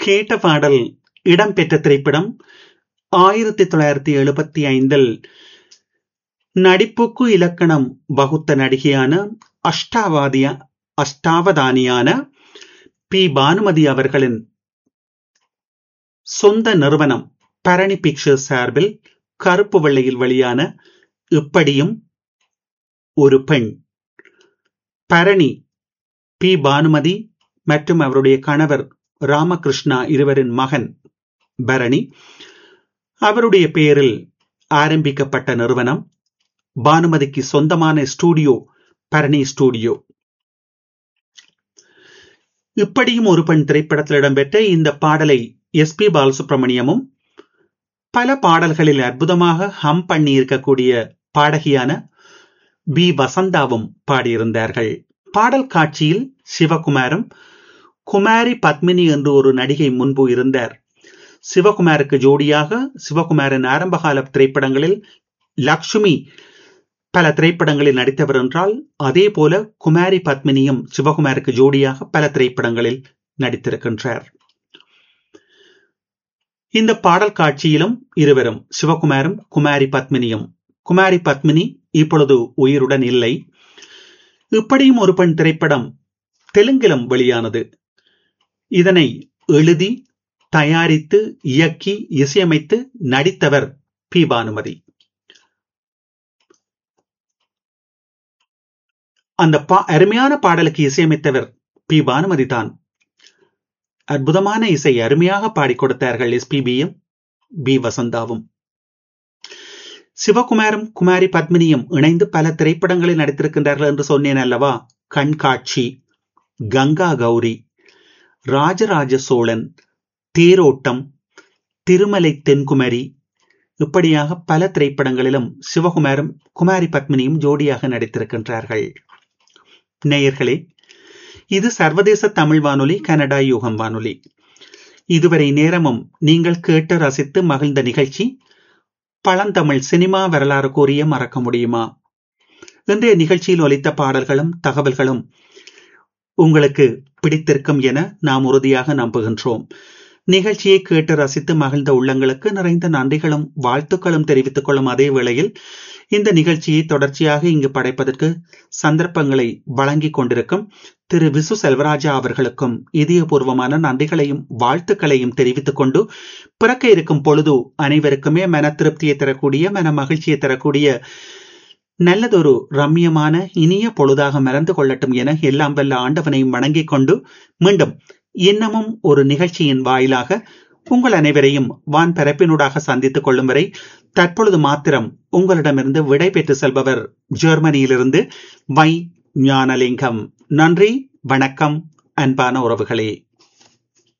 கேட்ட பாடல் இடம்பெற்ற திரைப்படம் ஆயிரத்தி தொள்ளாயிரத்தி எழுபத்தி ஐந்தில் நடிப்புக்கு இலக்கணம் வகுத்த நடிகையான அஷ்டாவாதிய அஷ்டாவதானியான பி பானுமதி அவர்களின் சொந்த நிறுவனம் பரணி பிக்சர்ஸ் சார்பில் கருப்பு வெள்ளையில் வெளியான இப்படியும் ஒரு பெண் பரணி பி பானுமதி மற்றும் அவருடைய கணவர் ராமகிருஷ்ணா இருவரின் மகன் பரணி அவருடைய பெயரில் ஆரம்பிக்கப்பட்ட நிறுவனம் பானுமதிக்கு சொந்தமான ஸ்டூடியோ பரணி ஸ்டூடியோ இப்படியும் ஒரு பெண் திரைப்படத்தில் இடம்பெற்ற இந்த பாடலை எஸ் பி பாலசுப்ரமணியமும் பல பாடல்களில் அற்புதமாக ஹம் பண்ணி இருக்கக்கூடிய பாடகியான பி வசந்தாவும் பாடியிருந்தார்கள் பாடல் காட்சியில் சிவகுமாரும் குமாரி பத்மினி என்று ஒரு நடிகை முன்பு இருந்தார் சிவகுமாருக்கு ஜோடியாக சிவகுமாரின் ஆரம்பகால திரைப்படங்களில் லக்ஷ்மி பல திரைப்படங்களில் நடித்தவர் என்றால் அதே போல குமாரி பத்மினியும் சிவகுமாருக்கு ஜோடியாக பல திரைப்படங்களில் நடித்திருக்கின்றார் இந்த பாடல் காட்சியிலும் இருவரும் சிவகுமாரும் குமாரி பத்மினியும் குமாரி பத்மினி இப்பொழுது உயிருடன் இல்லை இப்படியும் ஒரு பெண் திரைப்படம் தெலுங்கிலும் வெளியானது இதனை எழுதி தயாரித்து இயக்கி இசையமைத்து நடித்தவர் பி பானுமதி அந்த பா அருமையான பாடலுக்கு இசையமைத்தவர் பி பானுமதி தான் அற்புதமான இசை அருமையாக பாடிக் கொடுத்தார்கள் எஸ்பிபியும் பி வசந்தாவும் சிவகுமாரும் குமாரி பத்மினியும் இணைந்து பல திரைப்படங்களில் நடித்திருக்கின்றார்கள் என்று சொன்னேன் அல்லவா கண்காட்சி கங்கா கௌரி ராஜராஜ சோழன் தேரோட்டம் திருமலை தென்குமரி இப்படியாக பல திரைப்படங்களிலும் சிவகுமாரும் குமாரி பத்மினியும் ஜோடியாக நடித்திருக்கின்றார்கள் நேயர்களே இது சர்வதேச தமிழ் வானொலி கனடா யூகம் வானொலி இதுவரை நேரமும் நீங்கள் கேட்டு ரசித்து மகிழ்ந்த நிகழ்ச்சி பழந்தமிழ் சினிமா வரலாறு கூறிய மறக்க முடியுமா இன்றைய நிகழ்ச்சியில் ஒலித்த பாடல்களும் தகவல்களும் உங்களுக்கு பிடித்திருக்கும் என நாம் உறுதியாக நம்புகின்றோம் நிகழ்ச்சியை கேட்டு ரசித்து மகிழ்ந்த உள்ளங்களுக்கு நிறைந்த நன்றிகளும் வாழ்த்துக்களும் தெரிவித்துக் கொள்ளும் அதே வேளையில் இந்த நிகழ்ச்சியை தொடர்ச்சியாக இங்கு படைப்பதற்கு சந்தர்ப்பங்களை வழங்கிக் கொண்டிருக்கும் திரு விசு செல்வராஜா அவர்களுக்கும் இதயபூர்வமான நன்றிகளையும் வாழ்த்துக்களையும் தெரிவித்துக் கொண்டு பிறக்க இருக்கும் பொழுது அனைவருக்குமே மன திருப்தியை தரக்கூடிய மன மகிழ்ச்சியை தரக்கூடிய நல்லதொரு ரம்யமான இனிய பொழுதாக மறந்து கொள்ளட்டும் என எல்லாம் வல்ல ஆண்டவனையும் வணங்கிக் கொண்டு மீண்டும் இன்னமும் ஒரு நிகழ்ச்சியின் வாயிலாக உங்கள் அனைவரையும் வான் பரப்பினூடாக சந்தித்துக் கொள்ளும் வரை தற்பொழுது மாத்திரம் உங்களிடமிருந்து விடை பெற்று செல்பவர் ஜெர்மனியிலிருந்து வை ஞானலிங்கம் நன்றி வணக்கம் அன்பான உறவுகளே